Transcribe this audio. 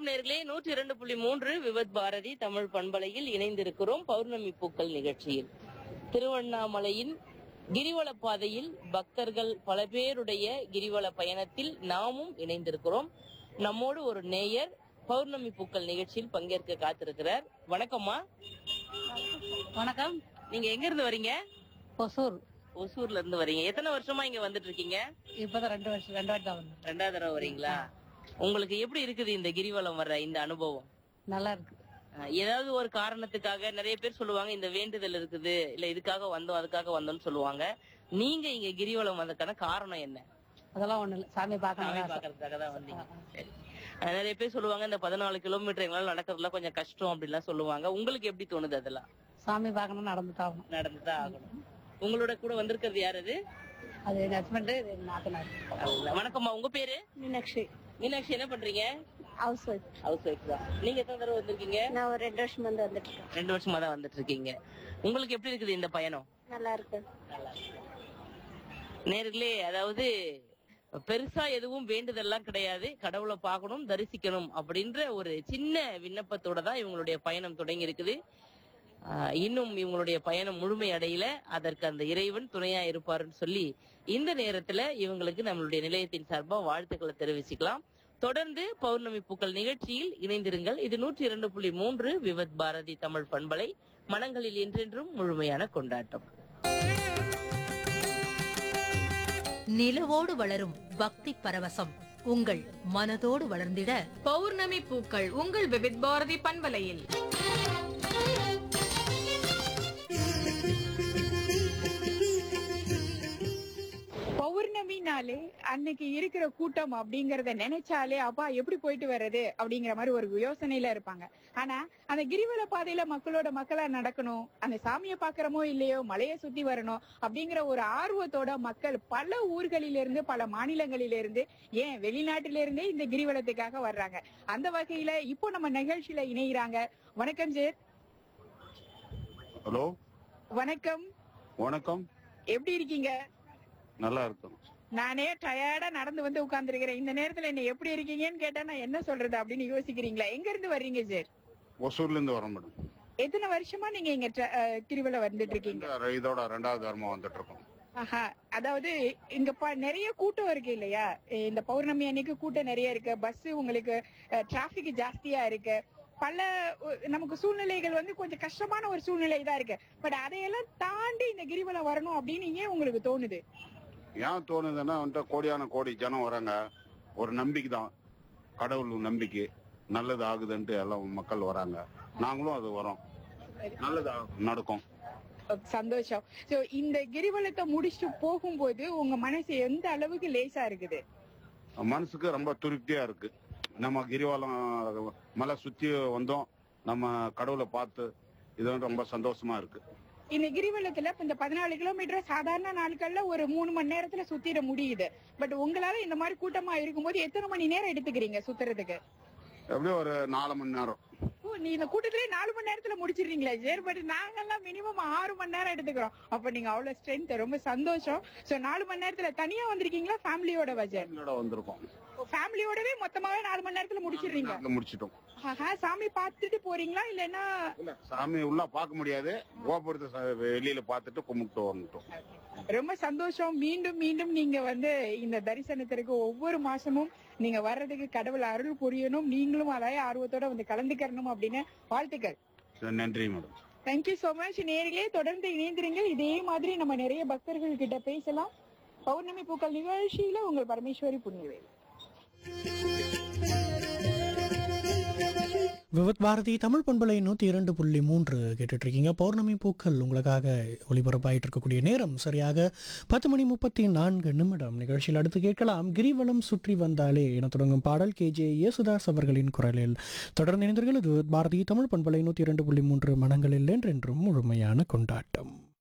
வணக்கம் நேர்களே நூற்றி இரண்டு புள்ளி மூன்று விவத் பாரதி தமிழ் பண்பலையில் இணைந்திருக்கிறோம் பௌர்ணமி பூக்கள் நிகழ்ச்சியில் திருவண்ணாமலையின் கிரிவல பாதையில் பக்தர்கள் பல பேருடைய கிரிவல பயணத்தில் நாமும் இணைந்திருக்கிறோம் நம்மோடு ஒரு நேயர் பௌர்ணமி பூக்கள் நிகழ்ச்சியில் பங்கேற்க காத்திருக்கிறார் வணக்கம்மா வணக்கம் நீங்க எங்க இருந்து வரீங்க ஒசூர் ஒசூர்ல இருந்து வரீங்க எத்தனை வருஷமா இங்க வந்துட்டு இருக்கீங்க இப்பதான் ரெண்டு வருஷம் ரெண்டு வாட்டி தான் வந்தேன் ரெண்டாவது தடவை வரீங்களா உங்களுக்கு எப்படி இருக்குது இந்த கிரிவலம் வர்ற இந்த அனுபவம் நல்லா இருக்கு அஹ் ஏதாவது ஒரு காரணத்துக்காக நிறைய பேர் சொல்லுவாங்க இந்த வேண்டுதல் இருக்குது இல்ல இதுக்காக வந்தோம் அதுக்காக வந்தோம்னு சொல்லுவாங்க நீங்க இங்க கிரிவலம் வந்ததுக்கான காரணம் என்ன அதெல்லாம் ஒண்ணு இல்ல சாமி சாமி பார்க்கணும் பாக்குறதுக்காக தான் வந்தீங்க சரி. அஹ் நிறைய பேர் சொல்லுவாங்க இந்த பதினாலு கிலோமீட்டர் எங்களால நடக்கிறதுல கொஞ்சம் கஷ்டம் அப்படிலாம் சொல்லுவாங்க உங்களுக்கு எப்படி தோணுது அதெல்லாம் சாமி பார்க்கணும் நடந்துட்டு ஆகணும் நடந்துதான் ஆகணும் உங்களோட கூட வந்திருக்கிறது யார் அது அது எங்க ஹஸ்பண்ட் இது எங்க நாத்தனார் அவங்க. வணக்கம்மா உங்க பேரு மீனாட்சி மீனாட்சி என்ன பண்றீங்க ஹவுஸ் ஒய்ஃப் ஹவுஸ் ஒய்ஃப் தான் நீங்க எத்தனை தடவை வந்திருக்கீங்க நான் ஒரு ரெண்டு வருஷம் வந்து வந்துட்டு இருக்கேன் ரெண்டு வருஷமா தான் வந்துட்டு இருக்கீங்க உங்களுக்கு எப்படி இருக்குது இந்த பயணம் நல்லா இருக்கு நேர்களே அதாவது பெருசா எதுவும் வேண்டுதல்லாம் கிடையாது கடவுளை பார்க்கணும் தரிசிக்கணும் அப்படின்ற ஒரு சின்ன விண்ணப்பத்தோட தான் இவங்களுடைய பயணம் தொடங்கி இருக்குது ஆஹ் இன்னும் இவங்களுடைய பயணம் முழுமை அடையல அதற்கு அந்த இறைவன் துணையா இருப்பாருன்னு சொல்லி இந்த நேரத்துல இவங்களுக்கு நம்மளுடைய நிலையத்தின் சார்பா வாழ்த்துக்களை தெரிவிச்சுக்கலாம் தொடர்ந்து பௌர்ணமி பூக்கள் நிகழ்ச்சியில் இணைந்திருங்கள் இது நூற்றி இரண்டு புள்ளி மூன்று விவத் பாரதி தமிழ் பண்பலை மனங்களில் என்றென்றும் முழுமையான கொண்டாட்டம் நிலவோடு வளரும் பக்தி பரவசம் உங்கள் மனதோடு வளர்ந்திட பௌர்ணமி பூக்கள் உங்கள் விவித் பாரதி பண்பலையில் பௌர்ணமினாலே அன்னைக்கு இருக்கிற கூட்டம் அப்படிங்கறத நினைச்சாலே அப்பா எப்படி போயிட்டு வர்றது அப்படிங்கிற மாதிரி ஒரு யோசனையில இருப்பாங்க ஆனா அந்த கிரிவல பாதையில மக்களோட மக்களா நடக்கணும் அந்த சாமியை பாக்குறமோ இல்லையோ மலையை சுத்தி வரணும் அப்படிங்கிற ஒரு ஆர்வத்தோட மக்கள் பல ஊர்களில இருந்து பல மாநிலங்களில இருந்து ஏன் வெளிநாட்டில இருந்தே இந்த கிரிவலத்துக்காக வர்றாங்க அந்த வகையில இப்போ நம்ம நிகழ்ச்சியில இணைகிறாங்க வணக்கம் சார் ஹலோ வணக்கம் வணக்கம் எப்படி இருக்கீங்க நல்லா இருக்கும் நானே டயர்டா நடந்து வந்து உட்கார்ந்துருக்கிறேன் இந்த நேரத்துல என்ன எப்படி இருக்கீங்கன்னு கேட்டா நான் என்ன சொல்றது அப்படின்னு யோசிக்கிறீங்களா எங்க இருந்து வர்றீங்க சார் ஒசூர்ல இருந்து வரேன் மேடம் எத்தனை வருஷமா நீங்க இங்க ட்ர- அஹ், திருவிழா வந்துட்டு இருக்கீங்க இந்த இதோட ரெண்டாவது வாரமா வந்துட்டு இருக்கோம் ஆஹா அதாவது இங்க ப- நிறைய கூட்டம் இருக்கு இல்லையா இந்த பௌர்ணமி அன்னைக்கு கூட்டம் நிறைய இருக்கு பஸ் உங்களுக்கு டிராபிக் ஜாஸ்தியா இருக்கு பல அஹ், நமக்கு சூழ்நிலைகள் வந்து கொஞ்சம் கஷ்டமான ஒரு சூழ்நிலை தான் இருக்கு பட் அதையெல்லாம் தாண்டி இந்த கிரிவலம் வரணும் அப்படின்னு ஏன் உங்களுக்கு தோணுது ஏன் தோணுதுன்னா வந்துட்டு கோடியான கோடி ஜனம் வராங்க ஒரு நம்பிக்கை தான் கடவுள் நம்பிக்கை நல்லது ஆகுதுன்ட்டு எல்லாம் மக்கள் வராங்க நாங்களும் அது வரோம் நல்லது ஆகும், நடக்கும் சந்தோஷம் சோ இந்த கிரிவலத்தை முடிச்சுட்டு போகும்போது உங்க மனசு எந்த அளவுக்கு லேசா இருக்குது மனசுக்கு ரொம்ப திருப்தியா இருக்கு நம்ம கிரிவலம் மலை சுத்தி வந்தோம் நம்ம கடவுளை பார்த்து இது வந்து ரொம்ப சந்தோஷமா இருக்கு இந்த கிரிவலத்துல இப்ப இந்த பதினாலு கிலோமீட்டர் சாதாரண நாட்கள்ல ஒரு மூணு மணி நேரத்துல சுத்திட முடியுது பட் உங்களால இந்த மாதிரி கூட்டமா இருக்கும்போது எத்தனை மணி நேரம் எடுத்துக்கிறீங்க சுத்துறதுக்கு எப்படியும் ஒரு நாலு மணி நேரம் ஓ நீ இந்த கூட்டத்திலே நாலு மணி நேரத்துல முடிச்சிடுறீங்களா சரி பட் நாங்கெல்லாம் மினிமம் ஆறு மணி நேரம் எடுத்துக்கிறோம் அப்ப நீங்க அவ்வளவு ஸ்ட்ரென்த் ரொம்ப சந்தோஷம் சோ நாலு மணி நேரத்துல தனியா வந்திருக்கீங்களா ஃபேமிலியோட வஜர் ஃபேமிலியோட வந்திருக்கோம் ஃபேமிலியோடவே மொத்தமாவே நாலு மணி நேரத்துல முடிச்சிடுறீங்க நேரத்துல முடிச்சிட்டோம் ஆஹா, சாமி பார்த்துட்டு போறீங்களா இல்லன்னா இல்ல சாமி உள்ள பார்க்க முடியாது கோபுரத்தை ச- வெளியில பார்த்துட்டு கும்பிட்டு வந்துட்டோம் ரொம்ப சந்தோஷம் மீண்டும் மீண்டும் நீங்க வந்து இந்த தரிசனத்திற்கு ஒவ்வொரு மாசமும் நீங்க வர்றதுக்கு கடவுள் அருள் புரியணும் நீங்களும் அதே ஆர்வத்தோட வந்து கலந்துக்கணும் அப்படின்னு வாழ்த்துக்கள் சரி, நன்றி மேடம் தேங்க்யூ சோ மச் நேரிலே தொடர்ந்து இணைந்திருங்கள் இதே மாதிரி நம்ம நிறைய பக்தர்கள் கிட்ட பேசலாம் பௌர்ணமி பூக்கள் நிகழ்ச்சியில உங்கள் பரமேஸ்வரி புண்ணியவேல் விவத் பாரதி தமிழ் பண்பலை நூற்றி இரண்டு புள்ளி மூன்று கேட்டுட்டு இருக்கீங்க பௌர்ணமி பூக்கள் உங்களுக்காக ஒளிபரப்பாயிட்டு இருக்கக்கூடிய நேரம் சரியாக பத்து மணி முப்பத்தி நான்கு நிமிடம் நிகழ்ச்சியில் அடுத்து கேட்கலாம் கிரிவலம் சுற்றி வந்தாலே என தொடங்கும் பாடல் கே ஜே யேசுதாஸ் அவர்களின் குரலில் தொடர்ந்து இணைந்தீர்கள் இது விவத் பாரதி தமிழ் பண்பலை நூற்றி இரண்டு புள்ளி மூன்று மனங்களில் என்றென்றும் முழுமையான கொண்டாட்டம்